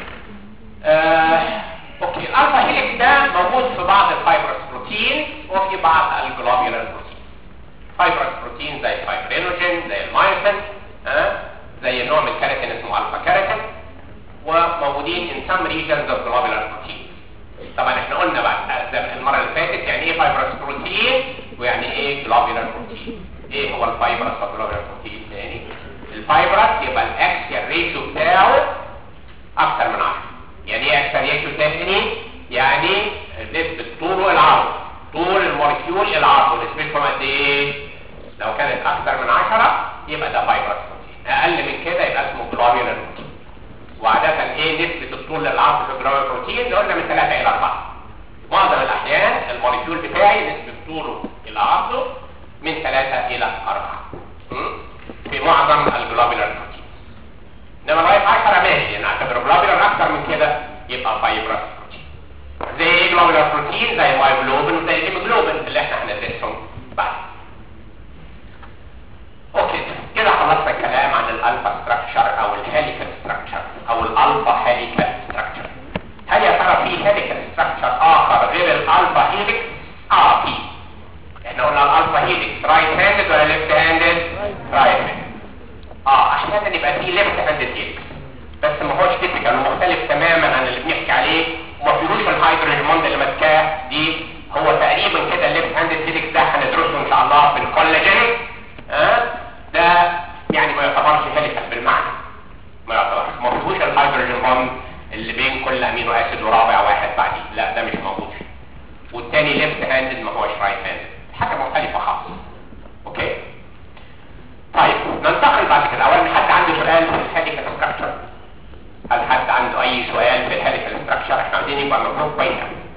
آه، اوكي الالفا هيليكس ده موجود في بعض الفايبرس بروتين وفي بعض الجلوبيولار بروتين فايبرس بروتين زي الفايبرينوجين زي المايوسين ها زي نوع من الكيراتين اسمه الفا كيراتين وموجودين in some regions of globular protein طبعا احنا قلنا بعد زي المره اللي فاتت يعني ايه فايبرس بروتين ويعني ايه globular بروتين ايه هو الفايبرس والجلوبيولار بروتين تاني الفايبرس يبقى الاكسيال ريشيو بتاعه اكتر من 10 يعني ايه اكتر ريشيو تاني يعني نسبة طوله العرض طول المولكيول العرض ونسبتهم قد ايه لو كانت اكتر من 10 يبقى ده فايبرس بروتين اقل من كده يبقى اسمه جلوبيولار بروتين وعادة ايه نسبة الطول للعرض في الجلوبيولار بروتين قلنا من 3 الى 4 معظم الاحيان الموليكيول بتاعي نسبه طوله الى عرضه من 3 الى 4 في معظم الجلوبولار بروتين انما لغايه 10 ماشي انا اعتبر جلوبولار اكتر من كده يبقى فايبرس بروتين زي ايه جلوبولار بروتين زي المايوجلوبين وزي الهيموجلوبين اللي احنا هندرسهم بعد اوكي كده خلصنا الكلام عن الالفا ستراكشر او الهيليكال ستراكشر او الالفا هيليكال ستراكشر هل يا ترى في هيليكال ستراكشر اخر غير الالفا هيليكس اه في احنا قلنا الالفا هيليكس رايت هاندد ولا ليفت هاندد رايت هاندد اه احيانا يبقى في ليفت هاندد هيليكس بس ما هوش تيبيكال ومختلف تماما عن اللي بنحكي عليه وما فيهوش الهيدروجين بوند اللي ماسكاه دي هو تقريبا كده الليفت هاندد هيليكس ده هندرسه ان شاء الله في الكولاجين ها ده يعني ما يعتبرش هيليكال بالمعنى ما يعتبرش ما فيهوش الهيدروجين بوند اللي بين كل امينو اسيد ورابع واحد بعديه لا ده مش موجود فيه والتاني ليفت هاندد ما هوش رايت هاندد حاجه مختلفه خالص اوكي طيب ننتقل بعد كده اولا حد عنده سؤال في الهيليكال ستراكشر هل حد عنده اي سؤال في الهيليكال ستراكشر احنا عايزين يبقى مفهوم كويس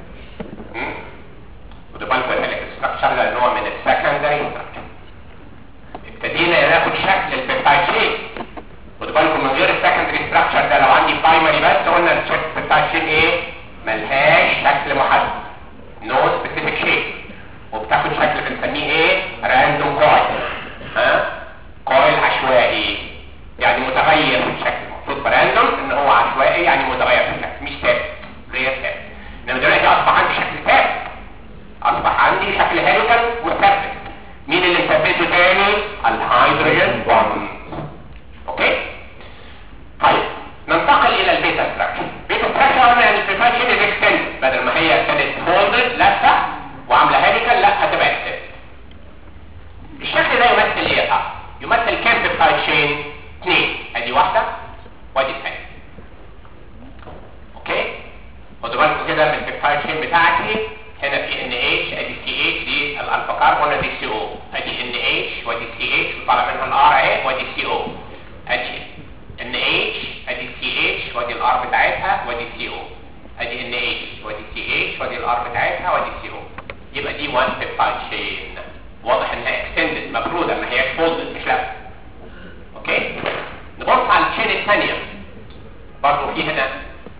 خدوا بالكم الهيليكال ستراكشر ده نوع من السكندري ستراكشر ابتدينا ناخد شكل البيبتايد شين خدوا بالكم من غير السكندري ستراكشر ده لو عندي برايمري بس قلنا البيبتايد شين ايه ملهاش شكل محدد نو سبيسيفيك شيب وبتاخد شكل بنسميه ايه راندوم كويل ها كويل عشوائي يعني متغير في الشكل المفروض براندوم ان هو عشوائي يعني متغير في الشكل مش ثابت غير ثابت انما دلوقتي اصبح عندي شكل ثابت اصبح عندي شكل هيليكال مثبت مين اللي مثبته تاني الهيدروجين بوند اوكي طيب ننتقل الى البيتا ستراكشر بيتا ستراكشر قلنا ان البريفاكشن از اكستند بدل ما هي كانت فولدد لفه وعامله هيليكال لا هتبقى اكستند الشكل ده يمثل ايه اه يمثل كام بيبتايد شين اثنين ادي واحده وادي الثانيه اوكي خدوا بالكم كده من البيبتايد شين بتاعتي هنا في ان اتش ادي سي اتش دي الالفا كاربون ادي سي او ادي ان اتش وادي سي اتش وطالع منها الار اهي وادي سي او ادي ان اتش ادي سي اتش وادي الار بتاعتها وادي سي او ادي ان اتش وادي سي اتش وادي الار بتاعتها وادي سي او يبقى دي وان بيبتايد شين واضح انها اكستندد مفروضه ما هياش فولدد مش لفه اوكي نبص على الشين الثانيه برضه في هنا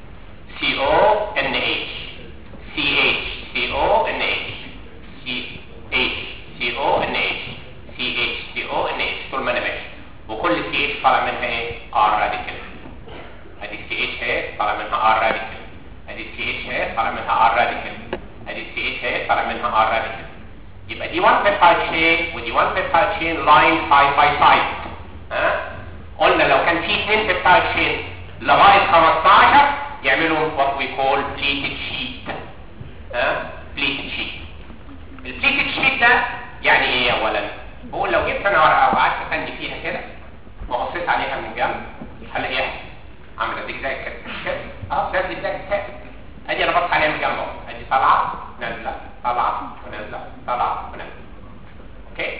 سي او ان اتش سي اتش سي او ان اتش سي اتش سي او ان اتش سي اتش سي او ان اتش طول ما انا ماشي وكل سي اتش طالع منها ايه ار راديكال ادي سي اتش اهي طالع منها ار راديكال ادي سي اتش اهي طالع منها ار راديكال ادي سي اتش اهي طالع منها ار راديكال يبقى دي 1 بيبتايد شين ودي 1 بيبتايد شين لاين سايد باي سايد ها قلنا لو كان في 2 بيبتايد شين لغايه 15 يعملوا what we call pleated sheet ها pleated sheet البليتد شيت ده يعني ايه اولا بقول لو جبت انا ورقه وقعدت افني فيها كده وبصيت عليها من جنب هلاقيها عامله زجزاج كده كده اه ده زجزاج كده ادي انا بص عليها من جنب اهو ادي طالعه نازله طالعه ونازله طالعه ونازله اوكي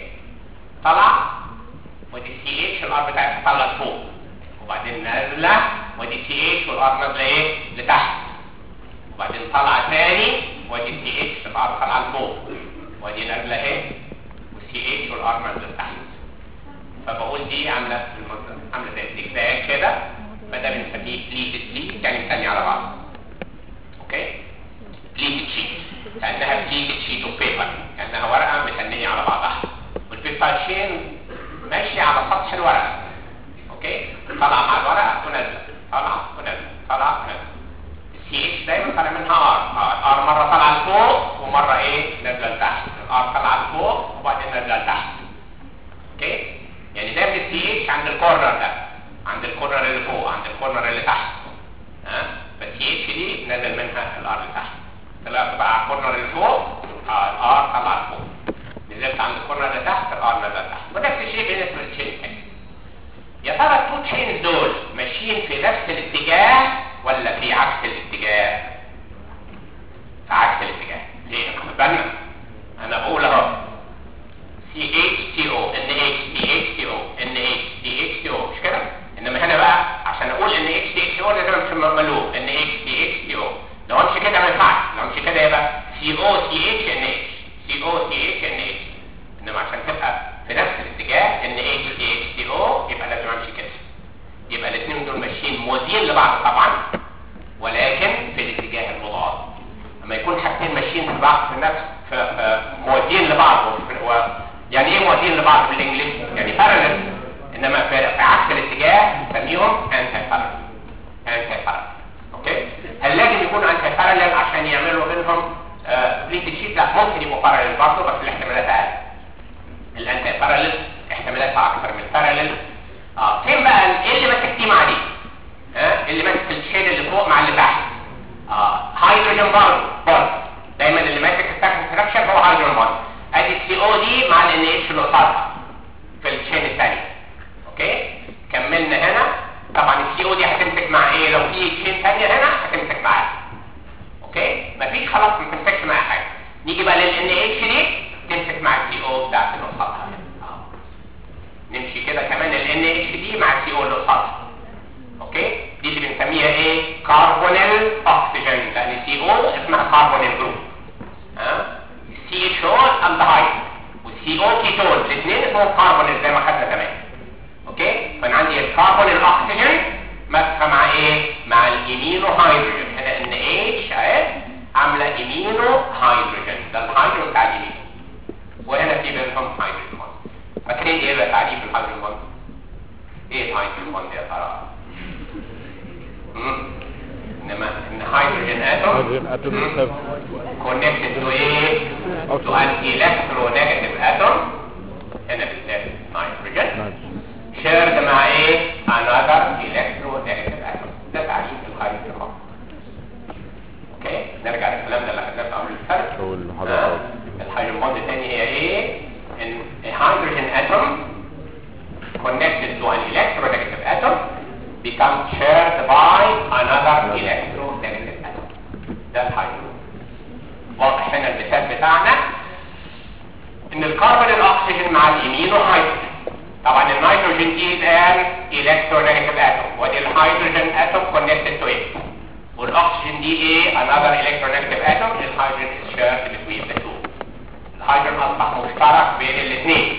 طالعه ودي سي اتش الار بتاعتها طالعه فوق وبعدين نازله ودي سي اتش والار نازله ايه لتحت وبعدين طالعه تاني ودي سي اتش الار طالعه لفوق ودي نازله اهي والسي اتش والار نازله لتحت فبقول دي عامله المنظر عامله زي الزجزاج كده فده بنسميه بليتد شيت يعني مثاني على بعض اوكي بليتد شيت كانها بليتد شيت اوف بيبر كانها ورقه مثنيه على بعضها والبيبر شين ماشيه على سطح الورقه اوكي طالعه مع الورقه ونازله طالعه ونازله طالعه ونازله السي اتش دايما طالع منها ار ار مره طالعه لفوق ومره ايه نازله لتحت الار طالعه لفوق وبعدين نازله لتحت اوكي يعني ده السي اتش عند الكورنر ده عند الكورنر اللي فوق عند الكورنر اللي تحت ها فالسي اتش دي نازل منها الار لتحت طلعت بقى على الكورنر اللي فوق اه الار طلع لفوق نزلت عند الكورنر اللي تحت الار نزل تحت ونفس الشيء بالنسبه للتشين الثاني يا ترى التو تشينز دول ماشيين في نفس الاتجاه ولا في عكس الاتجاه في عكس الاتجاه ليه خد بالنا انا بقول اهو سي اتش سي او ان اتش سي اتش سي او ان اتش سي اتش سي او مش كده انما هنا بقى عشان اقول ان اتش سي اتش او لازم امشي مقلوب ان اتش سي اتش سي او لو امشي كده ما ينفعش لو امشي كده يبقى سي او سي اتش ان اتش سي او سي اتش ان اتش انما عشان تبقى في نفس الاتجاه ان اتش سي اتش سي او يبقى لازم امشي كده يبقى الاثنين دول ماشيين موازيين لبعض طبعا ولكن في الاتجاه المضاد لما يكون حاجتين ماشيين في بعض في نفس في في موازيين لبعض وفي- و يعني ايه موازيين لبعض بالانجليزي يعني بارلل انما في في عكس الاتجاه نسميهم انتي بارلل انتي بارلل اوكي هل لازم يكونوا انتي بارلل عشان يعملوا بينهم بليت شيت لا ممكن يبقوا بارلل برضه بس الاحتمالات اقل الانتي بارلل احتمالاتها اكثر من بارلل اه فين بقى ال- ايه اللي ماسك دي مع دي ها اللي ماسك الشيد اللي فوق مع اللي تحت اه هيدروجين بوند بوند دايما اللي ماسك السكند ستراكشر هو هيدروجين بوند ادي السي او دي مع الان اتش اللي قصادها في الشين الثاني اوكي كملنا هنا طبعا السي او دي هتمسك مع ايه لو في شين ثانيه هنا هتمسك معاها اوكي مفيش خلاص ما تمسكش معاها حاجه نيجي بقى للان اتش دي تمسك مع السي او بتاعت اللي قصادها آه. نمشي كده كمان ال NH دي مع السي او اللي قصادها اوكي دي اللي بنسميها ايه كاربونيل اوكسجين لان سي او اسمها كاربونيل جروب ها سي اتش او الدهايد والسي او كيتون الاثنين اسمهم كاربونيل زي ما خدنا زمان اوكي فانا عندي الكربونيل اوكسجين ماسكه مع ايه مع الامينو هيدروجين هنا ان اتش اهي عامله امينو هيدروجين ده الهيدروجين بتاع الامينو وهنا في بينهم هيدروجين بوند فاكرين ايه بقى تعريف الهيدروجين بوند ايه الهيدروجين بوند يا ترى مم. انما ان هيدروجين اتوم
Hydrogen atom have
connected to ايه to an electronegative atom هنا بالذات نيتروجين
nitrogen.
shared مع ايه another electronegative atom ده تعريف الهيدروجين بوند اوكي نرجع للكلام ده اللي خدناه في اول الفرق
أول محاضرة.
الهيدروجين بوند الثاني هي ايه ان a hydrogen atom connected to an electronegative atom becomes shared by another electronegative atom ده الهيدروجين واضح هنا المثال بتاعنا ان الكربون الاكسجين مع الامينو هيدروجين طبعا النيتروجين دي an electronegative atom ودي الهيدروجين atom connected to it والاكسجين دي ايه another electronegative atom الهيدروجين is shared between the two الهيدروجين اصبح مشترك بين الاثنين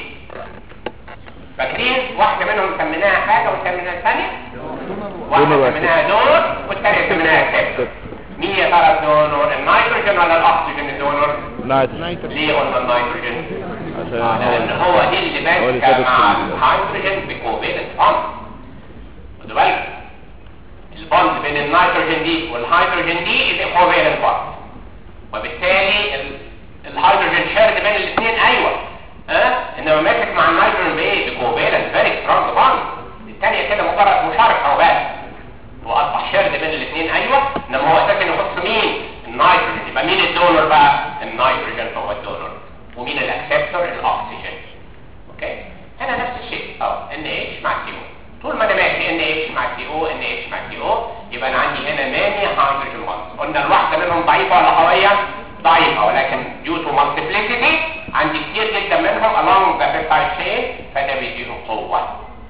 فاكرين واحده منهم سميناها حاجه وسميناها الثانيه واحده
دونر
سميناها دور والثانيه سميناها سيب مين يا ترى الدونور النيتروجين ولا الاكسجين الدونور
nitrogen.
ليه قلنا النيتروجين
عشان
آه، لان
هو
هو دي اللي
هو اللي
ماسكه
ثابت
مع
في ال-
الهيدروجين بكوفيلنت بوند خدوا بالكم البوند بين النيتروجين دي والهيدروجين دي از كوفيلنت بوند وبالتالي ال- الهيدروجين شارد بين الاثنين ايوه ها أه؟ انما ماسك مع النيتروجين بايه بكوفيلنت فيري سترونج بوند الثانيه كده مجرد مشاركه وبس واصبح شارد بين الاثنين ايوه انما هو اساسا يخص مين النيتروجين يبقى مين الدونر بقى النيتروجين هو الدونر ومين الاكسبتور الاكسجين اوكي هنا نفس الشيء اه ان اتش مع سي او طول ما انا ماشي ان اتش مع سي او ان اتش مع سي او يبقى انا عندي هنا ماني هيدروجين بوندز قلنا الواحده منهم ضعيفه ولا قويه ضعيفه ولكن due to multiplicity عندي كتير جدا منهم along the peptide chain فده بيديله قوه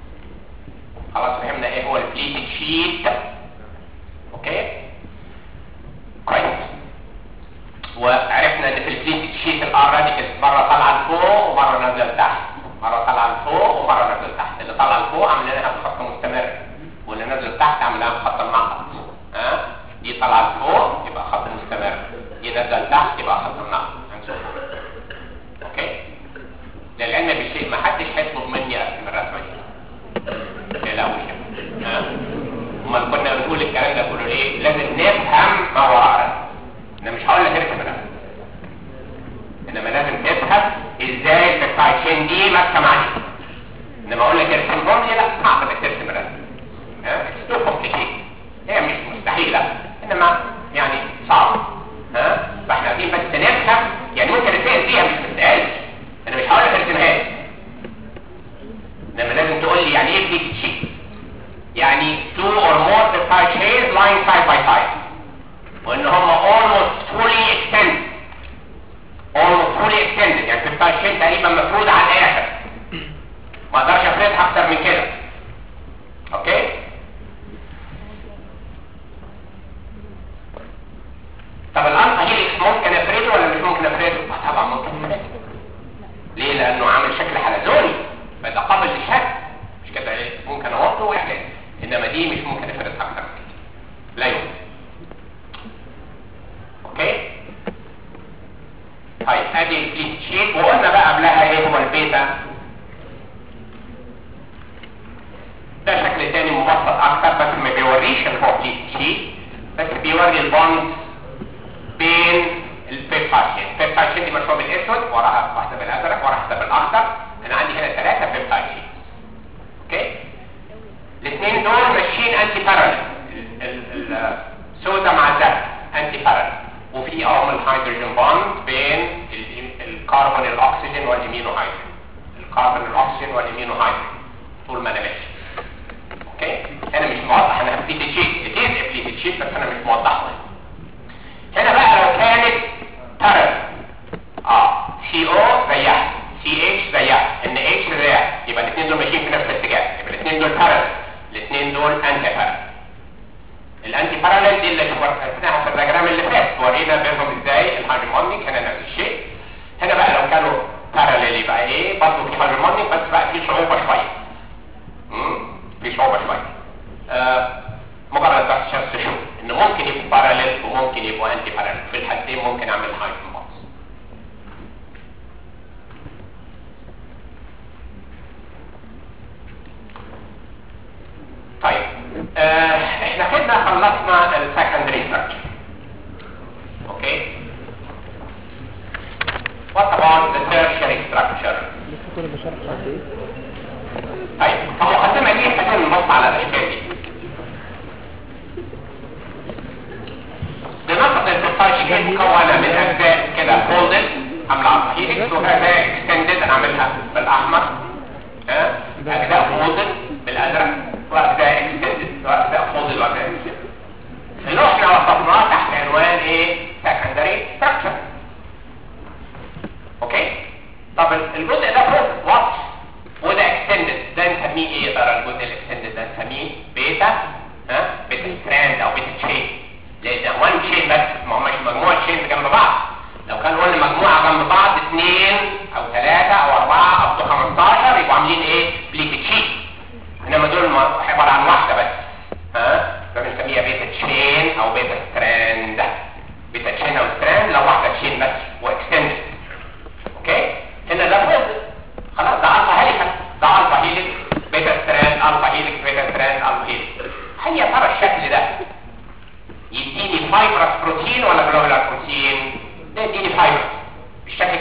خلاص فهمنا ايه هو البليتد شيت اوكي كويس وعرفنا ان في البليتد شيت الار راديكال مره طالعه لفوق ومره نازله لتحت مره طالعه لفوق ومره نازله لتحت اللي طالعه لفوق عاملينها بخط مستمر واللي نازله لتحت عاملينها بخط منقط ها دي طالعه لفوق يبقى خط مستمر دي نازله لتحت يبقى خط منقط and so forth. اوكي للعلم بالشيء ما حدش هيطلب مني ارسم الرسمه دي لا وش ها امال كنا بنقول الكلام ده كله ليه لازم نفهم ما وراء الرسم انا مش هقول لك ارسم الرسم انما لازم تفهم ازاي البيبتايد تشين دي ماسكه مع دي انما اقول لك ارسمهم لي لا صعب انك ترسم الرسم ها اتس تو كومبليكيت هي مش مستحيله انما يعني صعب ها فاحنا عايزين بس نفهم يعني ممكن نتفهم فيها مش مستاهلش انا مش هقول لك ارسمها لي انما لازم تقول لي يعني ايه بليت شيت يعني two or more peptide chains lying side by side وان هم almost fully extended almost fully extended يعني peptide chain تقريبا مفروض على الاخر ما اقدرش افردها اكتر من كده اوكي طب الالفا هيليكس ممكن افرده ولا مش ممكن افرده ادي البليت شيت وقلنا بقى قبلها ايه هو البيتا ده شكل تاني مبسط اكتر بس ما بيوريش اللي هو بليت شيت بس بيوري البوند بين البيبتايد شين البيبتايد شين دي مرسومه بالاسود وراها واحده بالازرق وراها واحده بالاخضر انا عندي هنا ثلاثه بيبتايد شين اوكي الاثنين دول ماشيين انتي بارالل السودا مع الزرق انتي بارالل وفي اهم الهيدروجين بوند بين ال- الكربون الاكسجين والامينو هيدروجين الكربون الاكسجين والامينو هيدروجين طول ما انا ماشي اوكي انا مش موضح انا هبليت شيت اتيز ابليت شيت بس انا مش موضحه هنا بقى لو كانت بارالل اه سي او زيها سي اتش زيها ان اتش زيها يبقى الاثنين دول ماشيين في نفس الاتجاه يبقى الاثنين دول بارالل الاثنين دول انتي بارالل الانتي بارالل دي اللي شفناها في الدياجرام اللي فات ورينا بينهم ازاي الهارمونيك هنا نفس الشيء هنا بقى لو كانوا بارالل يبقى ايه برضه في هارمونيك بس بقى في صعوبه شويه امم في صعوبه شويه آه مجرد بس عشان تشوف ان ممكن يبقوا بارالل وممكن يبقوا انتي بارالل في الحالتين ممكن اعمل هايدروجين بونز طيب آه احنا كده خلصنا السكندري ستراكشر اوكي what about the tertiary structure
لسه كل بشرح قد ايه
طيب فمقدمة دي لازم نبص على الاشكال دي بنفرض البروفايل شيت مكونة من اجزاء كده فولدد عاملة على هيليكس واجزاء اكستندد هنعملها بالاحمر ها اجزاء فولدد بالازرق واجزاء اكستندد واجزاء فولدد واجزاء اكستندد اللي احنا وصفناه تحت عنوان ايه سكندري ستراكشر اوكي طب الجزء ده فوق واضح وده اكستندد ده نسميه ايه يا ترى الجزء الاكستندد ده نسميه بيتا ها بيتا ستراند او بيتا تشين لان وان تشين بس ما هماش مجموعه تشين جنب بعض لو كانوا قلنا مجموعه جنب بعض اثنين او ثلاثه او اربعه او 15 يبقوا عاملين ايه بليت تشين انما دول م- عباره عن واحده بس ها فبنسميها بيتا تشين او بيتا ستراند بيتا تشين او ستراند لو واحده تشين بس واكستندد اوكي هنا ده فوق خلاص ده الفا هيليكس ده الفا هيليكس بيتا ستراند الفا هيليكس بيتا ستراند الفا هيليكس هل يا ترى الشكل ده يديني فايبرس بروتين ولا جلوبولار بروتين ده يديني فايبرس بالشكل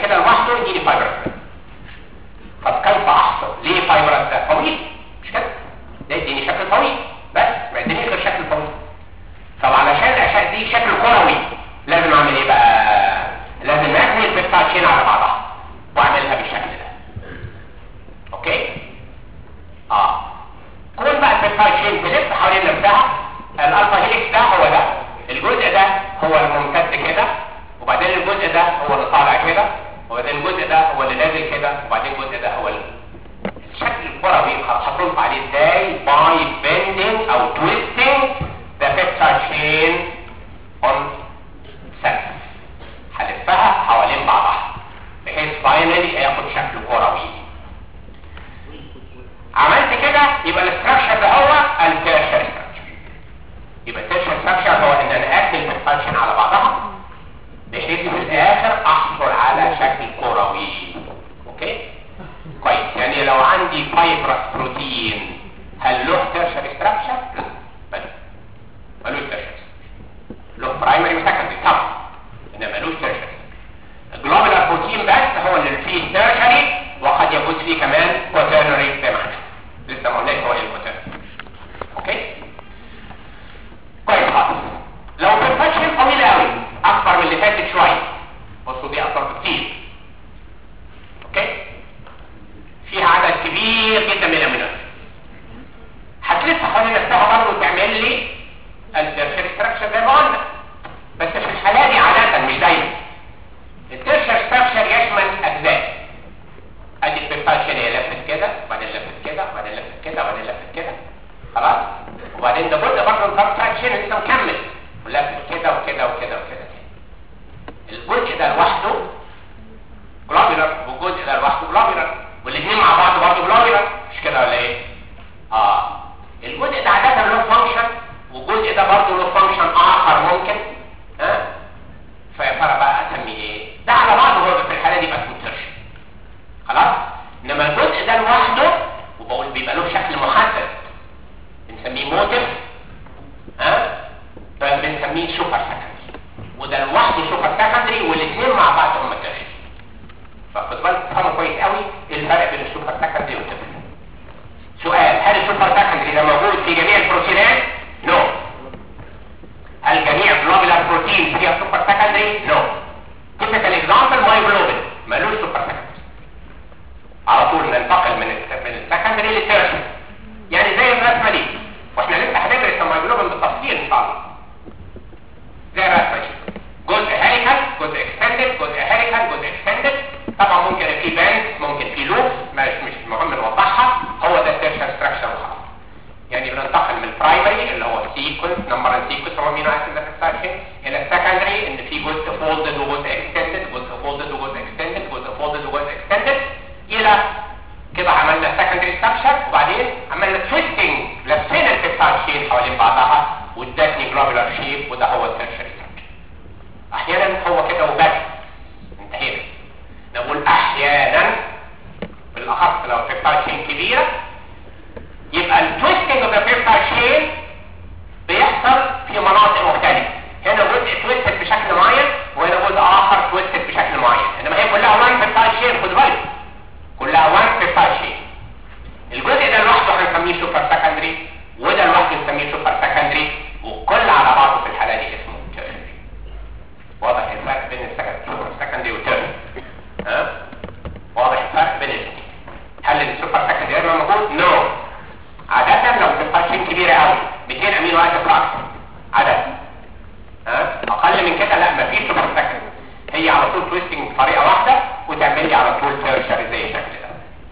بالك تفهموا كويس قوي الفرق بين السوبر سكندري والترشري سؤال هل السوبر سكندري ده موجود في جميع البروتينات؟ نو no. هل جميع جلوبولار بروتين فيها سوبر سكندري؟ نو تيبيكال اكزامبل مايوجلوبين مالوش سوبر سكندري على طول ننتقل من ال من السكندري للترشري يعني زي الرسمه دي واحنا لسه هندرس المايوجلوبين بالتفصيل ان شاء الله زي الرسمه دي جزء هيكل جزء اكستندد جزء هيكل جزء اكستندد طبعا ممكن في باند ممكن في لوب مش مش مهم نوضحها هو ده الترشر ستراكشر وخلاص يعني بننتقل من البرايمري اللي هو السيكونس نمبر السيكونس هو امينو اسيد ستراكشر الى السكندري ان في جزء فولدد وجزء اكستندد جزء فولدد وجزء اكستندد جزء فولدد وجزء اكستندد الى كده عملنا سكندري ستراكشر وبعدين عملنا تويستنج لفينا البيبتايد شين حوالين بعضها وادتني جلوبولار شيب وده هو الترشري احيانا هو كده وبس انتهينا نقول احيانا بالاخص لو البيبتايد شين كبيره يبقى التويستنج اوف ذا بيبتايد شين بيحصل في مناطق مختلفه هنا جزء تويستد بشكل معين وهنا جزء اخر تويستد بشكل معين انما هي كلها وان بيبتايد شين خد بالك كلها وان بيبتايد شين الجزء ده لوحده هنسميه سوبر سكندري وده لوحده نسميه سوبر سكندري والكل على بعضه في الحاله دي اسمه تيرشري واضح الفرق بين السوبر سكندري والتيرشري ها واضح الفرق بين الاثنين هل السوبر سكندري دايما موجود نو no. عادة لو البيبتايد كبيرة قوي 200 امينو اسيد اكتر عادة ها اقل من كده لا مفيش سوبر سكندري هي على طول تويستنج بطريقة واحدة وتعمل لي على طول تيرشري زي الشكل ده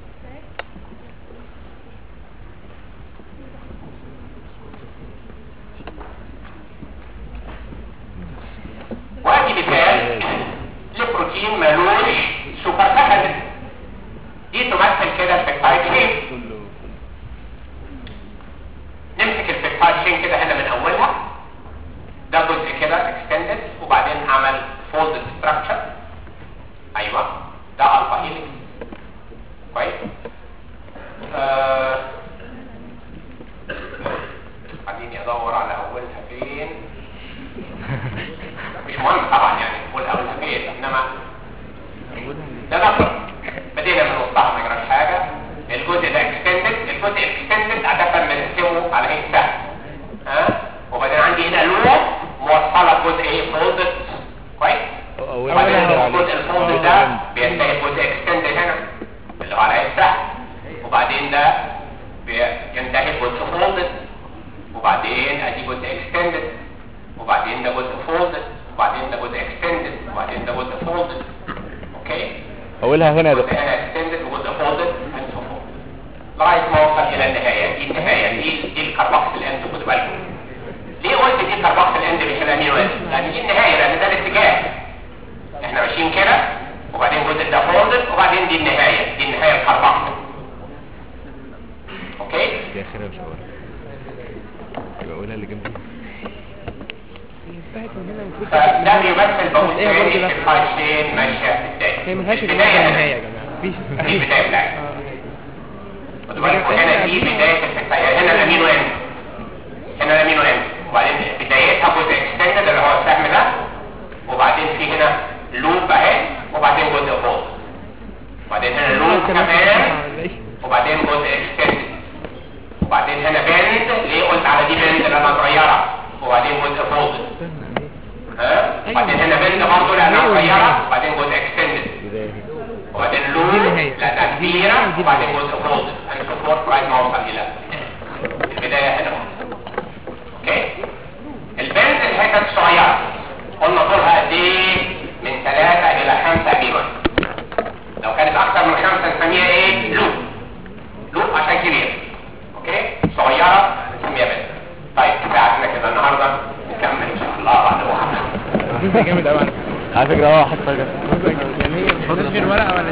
وادي مثال لبروتين ملوش سوبر سكندري دي تمثل كده البيبتايد شين نمسك البيبتايد شين كده هنا من اولها ده جزء كده اكستندد وبعدين عمل فولد ستراكشر ايوه ده الفا هيليكس كويس آه. خليني ادور على اولها فين مش مهم طبعا يعني نقول اولها فين انما ده نفر بدينا من وسطها ما يجراش حاجه الجزء ده اكستندد الجزء الاكستندد عاده بنقسمه على هيك سهم ها وبعدين عندي هنا لوب موصله بجزء ايه فولدد كويس وبعدين الجزء الفولدد ده بينتهي بجزء اكستندد هنا اللي هو على هيك سهم وبعدين ده بينتهي بجزء فولدد وبعدين ادي جزء اكستندد وبعدين ده جزء فولدد وبعدين ده جزء اكستندد وبعدين ده جزء فولدد اوكي
اولها هنا يا
جزء
دكتور
هنا اكستندد وجزء فولدد لغايه ما اوصل الى النهايه دي النهايه دي دي الكربوكسيل اند خد بالكم ليه قلت دي الكربوكسيل اند مش الامينو اند لان دي النهايه لان ده الاتجاه احنا ماشيين كده وبعدين جزء ده فولدد وبعدين دي النهايه دي النهايه الكربوكسيل اوكي
دي اخرها مش اولها يبقى اولها اللي جنبها
فده بيمثل بقول
إيه برضه
تاني
ده؟
في الفايشين ماشيه في البدايه
هي ملهاش
البدايه
بداية
هنا.
نهاية يا جماعة مفيش
دي البدايه بتاعتها
آه.
خدوا بالكم هنا دي بدايه البدايه هنا الامينو اند هنا الامينو اند وبعدين بدايتها جزء اكستندد اللي هو السهم ده وبعدين في هنا لوب اهي وبعدين جزء فوق وبعدين هنا لوب كمان وبعدين جزء اكستندد وبعدين هنا بند ليه قلت على دي بند لانها صغيره وبعدين جزء فوق ها وبعدين هنا بند برضه لانها صغيره وبعدين جزء اكستندد
بداية
وبعدين لون
دي النهاية.
لأنها كبيرة وبعدين جزء فولد أنا سبورت لغاية ما أوصل إلى البداية هنا أوكي البنز الحتت صغيرة قلنا طولها قد إيه؟ من 3 إلى 5 أميرون لو كانت أكثر من 5 نسميها إيه؟ لوب لوب عشان كبير أوكي؟ صغيرة نسميها بنز طيب كفاية عندنا كده النهاردة نكمل إن شاء الله بعد بكرة
جامد قوي
على فكرة اه حتى
يعني هي مش غير ورقة ولا